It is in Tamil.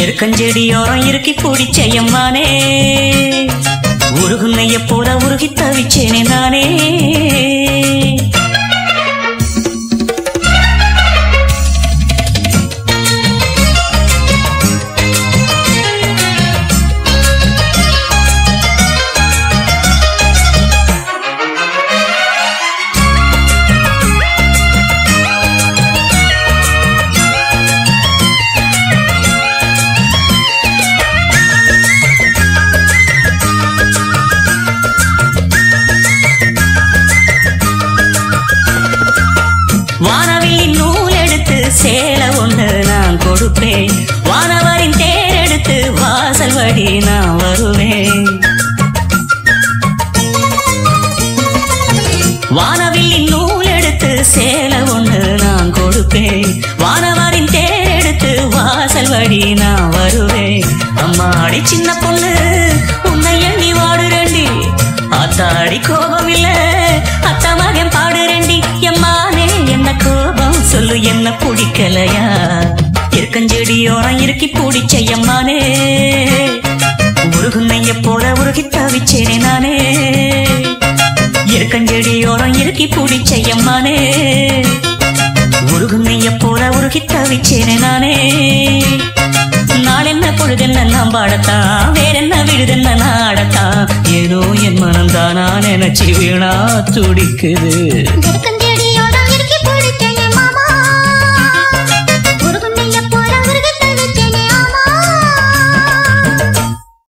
எருக்கஞ்செடியோரம் இறுக்கி பிடிச்ச எம்மானே உருகுன்னைய போல உருகி தவிச்சேனே நானே வானவில்லின் நூல் எடுத்து சேலை ஒன்று நான் கொடுப்பேன் வானவரின் தேர் எடுத்து வாசல் வழி நான் வருவேன் வானவில்லின் நூல் எடுத்து சேலை ஒன்று நான் கொடுப்பேன் வானவரின் தேர் எடுத்து வாசல் வழி நான் வருவேன் அம்மாடி சின்ன பொண்ணு உன்னை எண்ணி வாடுறேண்டி அத்தாடி கோபம் இல்ல அத்த மகன் பாடுறேண்டி எம்மானே என்ன கோபம் சொல்லு என்ன பிடிக்கலையா இருக்கஞ்செடியோரம் இறுக்கி பிடிச்ச எம்மானே உருகுன்னைய போல உருகி தவிச்சேனே நானே இருக்கஞ்செடியோரம் இறுக்கி பிடிச்ச எம்மானே உருகுன்னைய போல உருகி தவிச்சேனே நானே நாள் என்ன பொழுதென்ன நாம் பாடத்தான் வேற என்ன விடுதென்ன நாடத்தான் ஏனோ என் மனம் தானா நினைச்சு வீணா துடிக்குது வெறுக்கஞ்ச